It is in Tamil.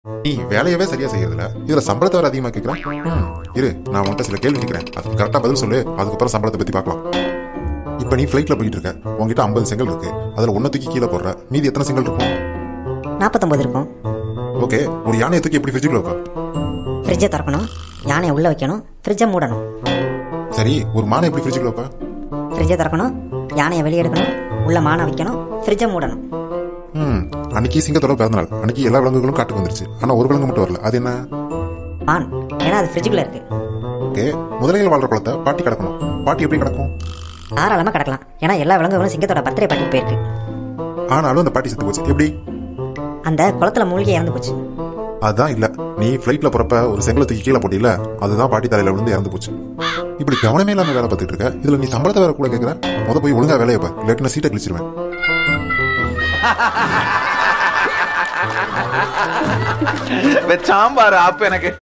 நீ வேலையவே சரியா செய்யறதில்ல இதுல சம்பளத்தை வர அதிகமா கேட்கிறேன் ம், இரு நான் உன்கிட்ட சில கேள்வி கேட்கிறேன் அதுக்கு கரெக்டா பதில் சொல்லு அதுக்கப்புறம் சம்பளத்தை பத்தி பார்க்கலாம் இப்ப நீ ஃபிளைட்ல போயிட்டு இருக்க உன்கிட்ட ஐம்பது செங்கல் இருக்கு அதுல ஒன்ன தூக்கி கீழே போடுற மீதி எத்தனை செங்கல் இருக்கும் நாற்பத்தொம்பது இருக்கும் ஓகே ஒரு யானையை தூக்கி எப்படி ஃப்ரிட்ஜுக்குள்ள வைப்ப ஃப்ரிட்ஜை திறக்கணும் யானையை உள்ளே வைக்கணும் ஃப்ரிட்ஜை மூடணும் சரி ஒரு மானை எப்படி ஃப்ரிட்ஜுக்குள்ள வைப்ப ஃப்ரிட்ஜை திறக்கணும் யானையை வெளியே எடுக்கணும் உள்ள மானை வைக்கணும் ஃப்ரிட்ஜை மூடணும் ம் அன்னைக்கு சிங்கத்தோட பிறந்தநாள் அன்னைக்கு எல்லா விலங்குகளும் காட்டுக்கு வந்துருச்சு ஆனா ஒரு விலங்கு மட்டும் வரல அது என்ன பான் ஏன்னா அது ஃப்ரிட்ஜுக்குள்ளே இருக்கு ஓகே முதலைகள் வாழ்ற குளத்தை பாட்டி கிடக்கணும் பாட்டி எப்படி கிடக்கும் தாராளமாக கிடக்கலாம் ஏன்னா எல்லா விலங்குகளும் சிங்கத்தோட பர்த்டே பார்ட்டிக்கு போயிருக்கு ஆனாலும் அந்த பாட்டி செத்து போச்சு எப்படி அந்த குளத்துல மூழ்கி இறந்து போச்சு அதுதான் இல்ல நீ ஃபிளைட்ல போறப்ப ஒரு செங்கலை தூக்கி கீழே போட்டியில அதுதான் பாட்டி தலையில விழுந்து இறந்து போச்சு இப்படி கவனமே இல்லாம வேலை பார்த்துட்டு இருக்க இதுல நீ சம்பளத்தை வேற கூட கேட்கற முத போய் ஒழுங்கா வேலையை பார் இல்லாட்டி நான் சீட்டை கிழிச்சிருவேன் வச்சாம்பாரு ஆப்பு எனக்கு